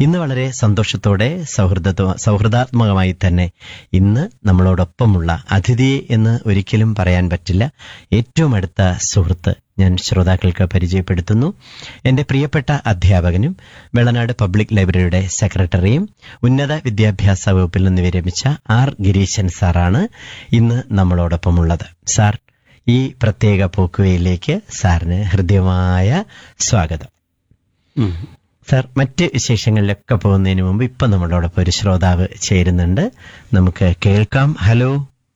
ഇന്ന് വളരെ സന്തോഷത്തോടെ സൗഹൃദ സൗഹൃദാത്മകമായി തന്നെ ഇന്ന് നമ്മളോടൊപ്പമുള്ള അതിഥിയെ എന്ന് ഒരിക്കലും പറയാൻ പറ്റില്ല ഏറ്റവും അടുത്ത സുഹൃത്ത് ഞാൻ ശ്രോതാക്കൾക്ക് പരിചയപ്പെടുത്തുന്നു എന്റെ പ്രിയപ്പെട്ട അധ്യാപകനും വെള്ളനാട് പബ്ലിക് ലൈബ്രറിയുടെ സെക്രട്ടറിയും ഉന്നത വിദ്യാഭ്യാസ വകുപ്പിൽ നിന്ന് വിരമിച്ച ആർ ഗിരീശൻ സാറാണ് ഇന്ന് നമ്മളോടൊപ്പമുള്ളത് സാർ ഈ പ്രത്യേക പോക്കുവയിലേക്ക് സാറിന് ഹൃദ്യമായ സ്വാഗതം സാർ മറ്റ് വിശേഷങ്ങളിലൊക്കെ പോകുന്നതിന് മുമ്പ് ഇപ്പൊ നമ്മളോടൊപ്പം ഒരു ശ്രോതാവ് ചേരുന്നുണ്ട് നമുക്ക് കേൾക്കാം ഹലോ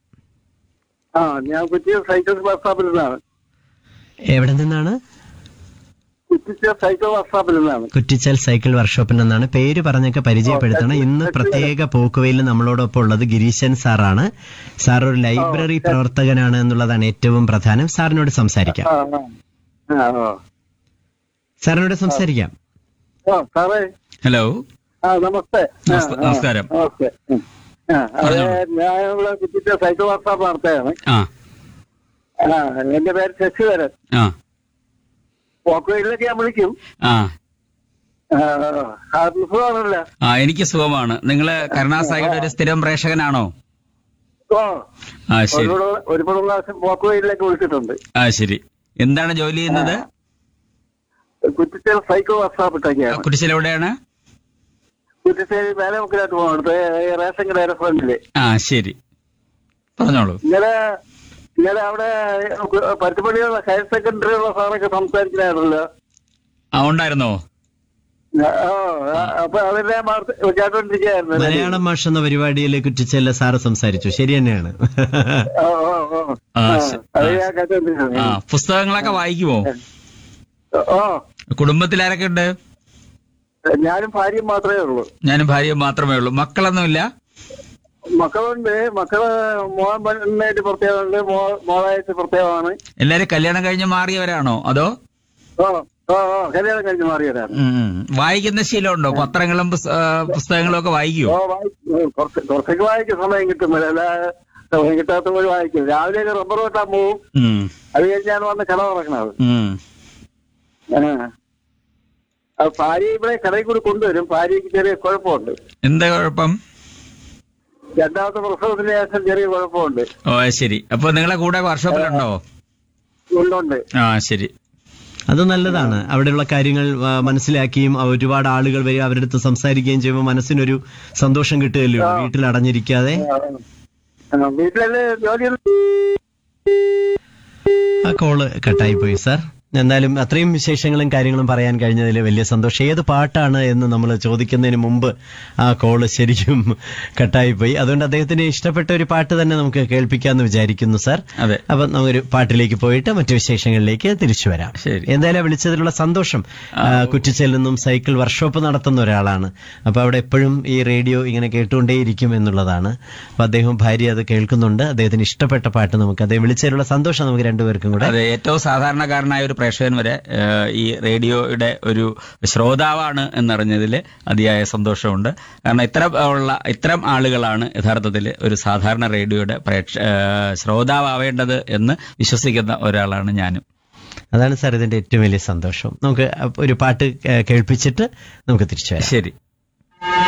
ആ ഞാൻ കുറ്റിയ സൈക്കിൾ വർക്ക്ഷോപ്പിൽ നിന്നാണ് എവിടെ നിന്നാണ് കുറ്റിച്ച സൈക്കിൾ വർക്ക്ഷോപ്പിൽ നിന്നാണ് കുറ്റിച്ചൽ സൈക്കിൾ വർക്ക്ഷോപ്പിൽ നിന്നാണ് പേര് പറഞ്ഞൊക്കെ പരിചയപ്പെടുത്തണം ഇന്ന് പ്രത്യേക പോക്കുവയിൽ നമ്മളോടൊപ്പം ഉള്ളത് ഗിരീശൻ സാറാണ് സാർ ഒരു ലൈബ്രറി പ്രവർത്തകനാണ് എന്നുള്ളതാണ് ഏറ്റവും പ്രധാനം സാറിനോട് സംസാരിക്കാം ആ ആ. ആ ആ. സാറിനോട് സംസാരിക്കാം ആ സാറേ ഹലോ ആ നമസ്തേ ആ, നമസ്ത- ആ, നമസ്കാരം. നമസ്തേ ഉം. ആ അതെ പറഞ്ഞോളൂ. ഞാൻ ഇവിടെ കുറ്റിച്ച സൈക്കിൾ വർക്ക്ഷോപ്പ് നടത്തുകയാണ് ആ ആ എന്റെ പേര് ശശിധരൻ ആ പോക്കുവയിലൊക്കെ ഞാൻ വിളിക്കും ആ ആ, ആ, സുഖമാണല്ലോ ആ എനിക്ക് സുഖമാണ് നിങ്ങള് കരുണാസായിയുടെ ഒരു സ്ഥിരം പ്രേക്ഷകനാണോ ഓ ആ ശരി ഒരുപാട് ഒരുപാട് പ്രാവശ്യം പോക്കുവയിലേക്ക് വിളിച്ചിട്ടുണ്ട് ആ ശരി എന്താണ് ജോലി ചെയ്യുന്നത് കുറ്റിച്ചൽ സൈക്കിൾ വർക്ക്ഷോപ്പ് ഇട്ടൊക്കെയാണ് കുട്ടിച്ചിൽ എവിടെയാണ് കുറ്റിച്ചേരി വേലമുക്കിലായിട്ട് പോകണം അടുത്ത റേഷൻ കടയുടെ ഫ്രണ്ടില് ആ ശരി പറഞ്ഞോളൂ ഇന്നലെ ഇന്നലെ അവിടെ പരുത്തിപ്പള്ളിയുള്ള ഹയർ സെക്കൻഡറി ഉള്ള സാറൊക്കെ സംസാരിക്കണായിരുന്നല്ലോ ആ ഉണ്ടായിരുന്നോ ഓ അപ്പൊ അതെല്ലാം വാർത്ത- കേട്ടോണ്ടിരിക്കുകയായിരുന്നു മലയാളം ഭാഷ എന്ന പരിപാടിയിൽ കുറ്റിച്ചെല്ല സാറ് സംസാരിച്ചു ശരി തന്നെയാണ് ഓ ഓ ഓ ആ, ആ, ശ- അത് ആ. ഞാൻ കേട്ടോണ്ടിരിക്കുന്നു ആ പുസ്തകങ്ങളൊക്കെ വായിക്കുമോ ഓ കുടുംബത്തിൽ ആരൊക്കെ ഉണ്ട് ഞാനും ഭാര്യയും മാത്രമേ ഉള്ളൂ ഞാനും ഭാര്യയും മാത്രമേ ഉള്ളൂ മക്കളൊന്നുമില്ല മക്കളുണ്ട് മക്കള് മോൻ പെണ്ണായിട്ട് പ്രത്യേകമുണ്ട് മോ- മോളായിട്ട് പ്രത്യേകമാണ് എല്ലാരും കല്യാണം കഴിഞ്ഞ് മാറിയവരാണോ അതോ ഓ ഓ ഓ കല്യാണം കഴിഞ്ഞ് മാറിയവരാണ് ഉം. വായിക്കുന്ന ശീലമുണ്ടോ പത്രങ്ങളും പുസ്ത- ആ, പുസ്തകങ്ങളും ഒക്കെ വായിക്കുമോ ഓ വായിക്കും കുറച്ച് കുറച്ചൊക്കെ വായിക്കും സമയം കിട്ടുമ്പോൾ അല്ല സമയം കിട്ടാത്ത പോലെ വായിക്കും രാവിലെ റബ്ബർ വെട്ടാൻ പോവും ഉം. അത് കഴിഞ്ഞാണ് വന്ന് കട തുറക്കണത് ഉം. ആ. അത് ഭാര്യ ഇവിടെ കടയിൽ കൂടി കൊണ്ടുവരും ഭാര്യയ്ക്ക് ചെറിയ കുഴപ്പമുണ്ട് എന്താ കുഴപ്പം രണ്ടാമത്തെ പ്രസവത്തിന് ശേഷം ചെറിയ കുഴപ്പമുണ്ട് ഓ അത് ശരി അപ്പൊ നിങ്ങളെ കൂടെ വർക്ക്ഷോപ്പിലുണ്ടോ ഉണ്ടുണ്ട് ആ ശരി അത് നല്ലതാണ് അവിടെയുള്ള കാര്യങ്ങൾ ആ, മനസ്സിലാക്കിയും ആ, ഒരുപാട് ആളുകൾ വരും അവരുടെ അടുത്ത് സംസാരിക്കുകയും ചെയ്യുമ്പോൾ മനസ്സിനൊരു സന്തോഷം കിട്ടുകയല്ലോ വീട്ടിൽ അടഞ്ഞിരിക്കാതെ ആ, വീട്ടിലല്ലേ ജോലി ആ കോള് കട്ടായി പോയി സാർ എന്നാലും അത്രയും വിശേഷങ്ങളും കാര്യങ്ങളും പറയാൻ കഴിഞ്ഞതിൽ വലിയ സന്തോഷം ഏത് പാട്ടാണ് എന്ന് നമ്മൾ ചോദിക്കുന്നതിന് മുമ്പ് ആ കോള് ശരിക്കും കട്ടായി പോയി അതുകൊണ്ട് അദ്ദേഹത്തിന് ഇഷ്ടപ്പെട്ട ഒരു പാട്ട് തന്നെ നമുക്ക് കേൾപ്പിക്കാമെന്ന് വിചാരിക്കുന്നു സാർ അതെ അപ്പൊ നമുക്കൊരു പാട്ടിലേക്ക് പോയിട്ട് മറ്റു വിശേഷങ്ങളിലേക്ക് തിരിച്ചു വരാം ശരി. എന്തായാലും വിളിച്ചതിലുള്ള സന്തോഷം ആ, കുറ്റിച്ചൽ നിന്നും സൈക്കിൾ വർക്ക്ഷോപ്പ് നടത്തുന്ന ഒരാളാണ് അപ്പൊ അവിടെ എപ്പോഴും ഈ റേഡിയോ ഇങ്ങനെ കേട്ടുകൊണ്ടേയിരിക്കും എന്നുള്ളതാണ് അപ്പൊ അദ്ദേഹം ഭാര്യ അത് കേൾക്കുന്നുണ്ട് അദ്ദേഹത്തിന് ഇഷ്ടപ്പെട്ട പാട്ട് നമുക്ക് അദ്ദേഹം വിളിച്ചതിലുള്ള സന്തോഷം നമുക്ക് രണ്ടുപേർക്കും കൂടെ അതെ ഏറ്റവും സാധാരണക്കാരനായ ഒരു പ്രേക്ഷകൻ വരെ ഏഹ്, ഈ റേഡിയോയുടെ ഒരു ശ്രോതാവാണ് എന്നറിഞ്ഞതിൽ അതിയായ സന്തോഷമുണ്ട് കാരണം ഇത്തരം ഉള്ള ഇത്തരം ആളുകളാണ് യഥാർത്ഥത്തിൽ ഒരു സാധാരണ റേഡിയോയുടെ പ്രേക്ഷ ഏഹ്, ശ്രോതാവേണ്ടത് എന്ന് വിശ്വസിക്കുന്ന ഒരാളാണ് ഞാനും അതാണ് സാർ ഇതിന്റെ ഏറ്റവും വലിയ സന്തോഷം നമുക്ക് ഒരു പാട്ട് ഏഹ്, കേൾപ്പിച്ചിട്ട് നമുക്ക് തിരിച്ചു വരാം ശരി